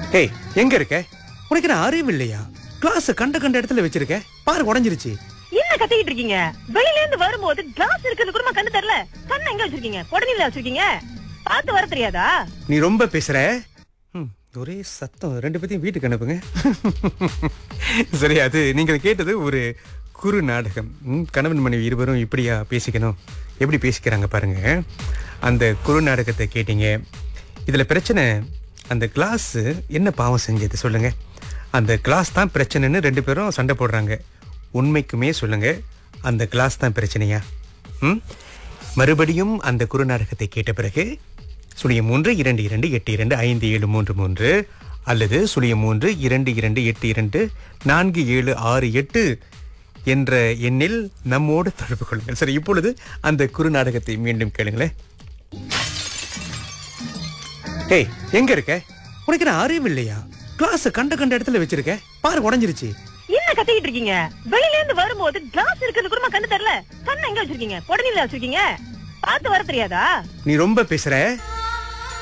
ஏய் எங்க இருக்க உனக்கு நான் அறிவு இல்லையா கிளாஸ் கண்ட கண்ட இடத்துல வச்சிருக்க பாரு உடைஞ்சிருச்சு என்ன கத்திக்கிட்டு இருக்கீங்க வெளியில இருந்து வரும்போது கிளாஸ் இருக்கிறது கூட கண்ணு தெரியல கண்ணை எங்க வச்சிருக்கீங்க குடநில வச்சிருக்கீங்க பார்த்து வர தெரியாதா நீ ரொம்ப பேசுற ம், ஒரே சத்தம் ரெண்டு பேத்தையும் வீட்டுக்கு அனுப்புங்க சரி அது நீங்கள் கேட்டது ஒரு குறு நாடகம் ம், கணவன் மனைவி இருவரும் இப்படியா பேசிக்கணும் எப்படி பேசிக்கிறாங்க பாருங்க அந்த குறு நாடகத்தை கேட்டீங்க இதுல பிரச்சனை அந்த கிளாஸ் என்ன பாவம் செஞ்சது சொல்லுங்க அந்த கிளாஸ் தான் பிரச்சனைன்னு ரெண்டு பேரும் சண்டை போடுறாங்க உண்மைக்குமே சொல்லுங்க அந்த கிளாஸ் தான் பிரச்சனையா ம் மறுபடியும் அந்த குறுநாடகத்தை கேட்ட பிறகு சுழியம் மூன்று இரண்டு இரண்டு எட்டு இரண்டு ஐந்து ஏழு மூன்று மூன்று அல்லது சுழியம் மூன்று இரண்டு இரண்டு எட்டு இரண்டு நான்கு ஏழு ஆறு எட்டு என்ற எண்ணில் நம்மோடு தொடர்பு கொள்ளுங்கள் சரி இப்பொழுது அந்த குறுநாடகத்தை மீண்டும் கேளுங்களேன் ஏய் எங்க இருக்க உனக்கு நான் அறிவு இல்லையா கிளாஸ் கண்ட கண்ட இடத்துல வச்சிருக்க பாரு உடைஞ்சிருச்சு என்ன கத்திக்கிட்டு இருக்கீங்க வெளியில இருந்து வரும்போது கிளாஸ் இருக்கிறது கூட கண்ணு தெரியல கண்ணை எங்க வச்சிருக்கீங்க குடநில வச்சிருக்கீங்க பார்த்து வர தெரியாதா நீ ரொம்ப பேசுற